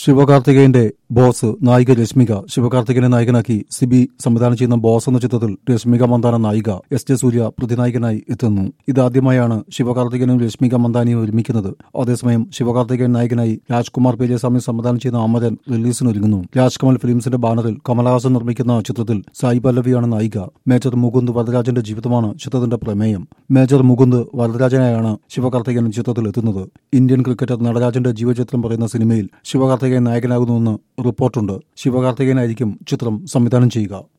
ശിവകാർത്തികേയന്റെ boss നായിക രശ്മിക ശിവകാർത്തികനെ നായകനാക്കി സിബി സംവിധാനം ചെയ്യുന്ന ബോസ് എന്ന ചിത്രത്തിൽ രശ്മിക മന്ദാന നായിക എസ് ജെ സൂര്യ പ്രതിനായകനായി എത്തുന്നു ഇതാദ്യമായാണ് ശിവകാർത്തികനും രശ്മിക മന്ദാനിയും ഒരുമിക്കുന്നത് അതേസമയം ശിവകാർത്തികൻ നായകനായി രാജ്കുമാർ പേജസ്വാമി സംവിധാനം ചെയ്യുന്ന അമരൻ റിലീസിനൊരുങ്ങുന്നു രാജ്കമൽ ഫിലിംസിന്റെ ബാനറിൽ കമലഹാസൻ നിർമ്മിക്കുന്ന ചിത്രത്തിൽ സായി പല്ലവിയാണ് നായിക മേജർ മുകുന്ദ് വരദരാജന്റെ ജീവിതമാണ് ചിത്രത്തിന്റെ പ്രമേയം മേജർ മുകുന്ദ് വരദരാജനായാണ് ശിവകാർത്തികൻ ചിത്രത്തിൽ എത്തുന്നത് ഇന്ത്യൻ ക്രിക്കറ്റർ നടരാജന്റെ ജീവചരിത്രം പറയുന്ന സിനിമയിൽ ശിവകാർത്തികൻ നായകനാകുന്നുവെന്ന് റിപ്പോർട്ടുണ്ട് ശിവകാർത്തികനായിരിക്കും ചിത്രം സംവിധാനം ചെയ്യുക